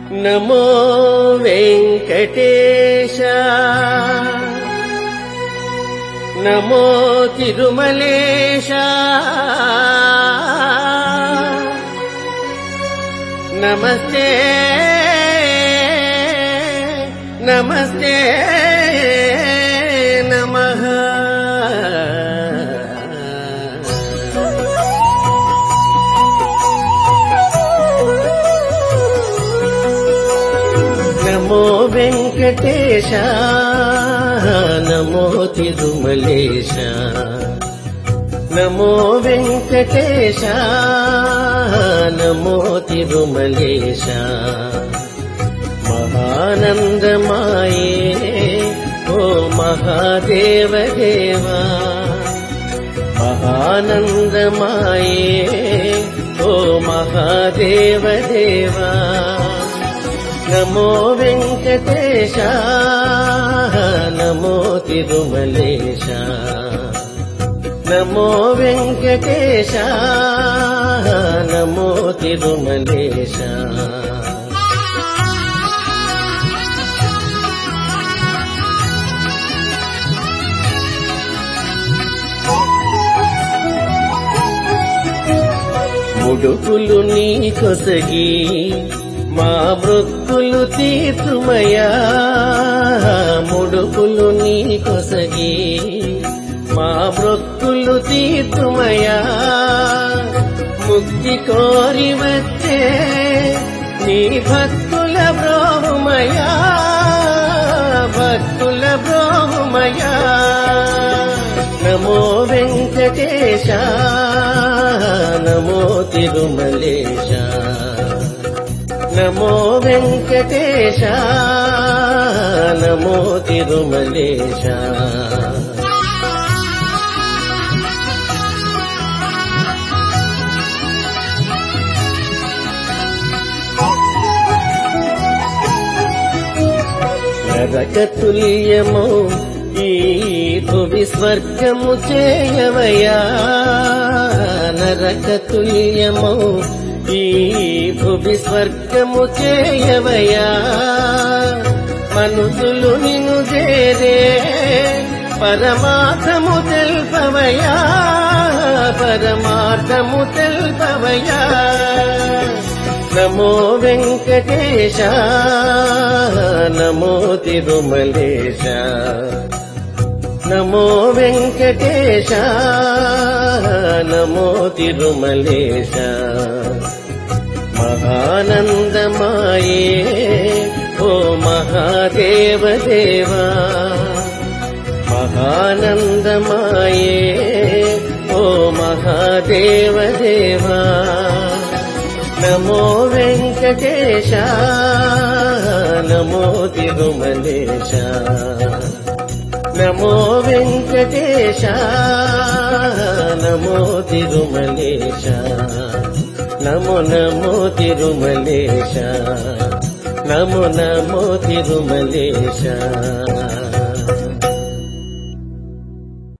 నమో వెంకటేశ నమో తిరుమలేశ నమస్తే నమస్తే నమః నమో వెంకటేశ నమో తిరుమలేశ నమో వెంకటేశ నమో తిరుమలేశ మహానందమాయే ఓ మహాదేవ దేవా మహానందమాయే ఓ మహాదేవ దేవా నమో వెంకటేశ నమో తిరుమలేశ నమో వెంకటేశ నమో తిరుమలేశ ముడుపులు నీ కొసగి మా మృక్కులు తీర్చుమయా ముడుపులు నీ కొసగి మా మృక్కులు తీర్చుమయా ముక్తి కోరి వచ్చే నీ భక్తుల బ్రోహుమయా భక్తుల బ్రోహుమయా నమో వెంకటేశ నమో తిరుమలేశ నమో వెంకటేశ నమో తిరుమలేశ నరకతుల్యము ఈ భువి స్వర్గము చేయవయా నరకతుల్యము ఈ భువి స్వర్గము చేయవయా మనుషులు నిన్ను చేరే పరమార్థము తెల్పవయా పరమార్థము తెల్పవయా నమో వెంకటేశ నమో తిరుమలేశ నమో వెంకటేశ నమో తిరుమలేశ మహానందమాయే ఓ మహాదేవ దేవా మహానందమాయే ఓ మహాదేవ దేవా నమో వెంకటేశ నమో తిరుమలేశ నమో వెంకటేశ నమో తిరుమలేశ నమో నమో తిరుమలేశ నమో నమో తిరుమలేశ